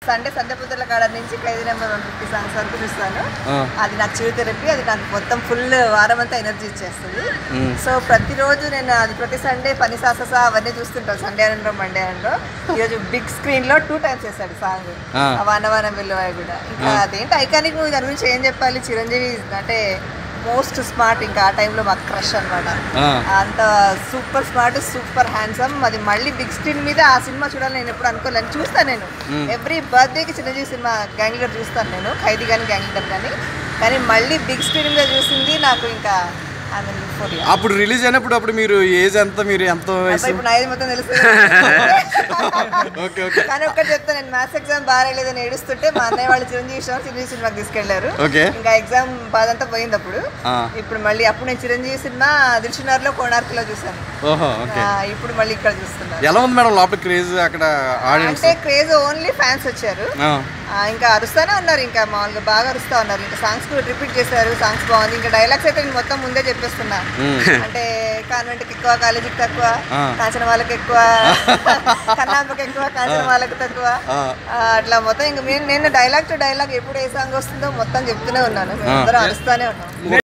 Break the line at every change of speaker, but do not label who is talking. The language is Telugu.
సండే సంధ్యపుత్రుల కాడ నుంచి Khaidi number one fifty songs వరకు చూస్తాను
ఆ.
అది నాకు చిరు థెరపీ అది నాకు మొత్తం ఫుల్ వారం అంతా ఎనర్జీ ఇచ్చేస్తుంది
మ్మ్.
సో ప్రతిరోజు నేను అది ప్రతి సండే పని సాసస అవన్నీ చూస్తుంటాను సండే అనో మండే అనో ఈరోజు బిగ్ స్క్రీన్ లో టూ టైమ్స్ వేసాడు సాంగ్
ఆ.
వనవనం విలువ కూడా ఇంకా అదేంటి ఐకానిక్ మూవీ దాని గురించి ఏం చెప్పాలి చిరంజీవి అంటే మోస్ట్ స్మార్ట్ ఇంకా ఆ టైంలో మాకు క్రష్ అనమాట
ఆ.
అంత సూపర్ స్మార్ట్ సూపర్ హ్యాండ్సమ్ అది మళ్ళీ బిగ్ స్క్రీన్ మీద ఆ సినిమా చూడాలని నేను ఎప్పుడు అనుకోలేను చూస్తాను నేను ఎవ్రీ బర్త్డేకి చిన్నజీవి సినిమా గ్యాంగ్ లీడర్ చూస్తాను నేను ఖైదీ కానీ గ్యాంగ్ లీడర్ కానీ కానీ మళ్ళీ బిగ్ స్క్రీన్ మీద చూసింది నాకు ఇంకా ఆమె యూఫోరియా
అప్పుడు రిలీజ్ అయినప్పుడు అప్పుడు మీరు ఏజ్ ఎంత మీరు ఎంత వయసు
ఇప్పుడు నా ఏది మొత్తం తెలుసు
ఓకే ఓకే
కానీ ఒక్కటి చెప్తా నేను మ్యాథ్స్ ఎగ్జామ్ బాగా రాలేదని ఏడుస్తుంటే మా అన్నయ్య వాళ్ళు చిరంజీవి ఇష్టం చిరంజీవి సినిమాకి తీసుకెళ్లారు
ఓకే
ఇంకా ఎగ్జామ్ బాధ అంతా పోయింది అప్పుడు
ఆ.
ఇప్పుడు మళ్ళీ అప్పుడు నేను చిరంజీవి సినిమా దిల్షునార్లో కోణార్కులో చూసాను
ఓహో ఓకే
ఆ, ఇప్పుడు మళ్ళీ ఇక్కడ చూస్తున్నాను
ఎలా ఉంది మేడం లోపల క్రేజ్ అక్కడ ఆడియన్స్
అంటే క్రేజ్ ఓన్లీ ఫ్యాన్స్ వచ్చారు ఆ, ఇంకా అరుస్తానే ఉన్నారు ఇంకా మామూలుగా బాగా అరుస్తా ఉన్నారు ఇంకా సాంగ్స్ కూడా రిపీట్ చేశారు సాంగ్స్ బాగుంది ఇంకా డైలాగ్స్ అయితే నేను మొత్తం ముందే చెప్పేస్తున్నా అంటే కాన్వెంట్ కి ఎక్కువ కాలేజీకి తక్కువ
ఆ.
కాంచన వాళ్ళకి ఎక్కువ కన్నాంబకి ఎక్కువ కాంచన వాళ్ళకి తక్కువ
ఆ.
ఆ, అట్లా మొత్తం ఇంకా నేను నేను డైలాగ్ టు డైలాగ్ ఎప్పుడు ఏ సాంగ్ వస్తుందో మొత్తం చెప్తూనే ఉన్నాను మేము అందరం అరుస్తానే ఉన్నాం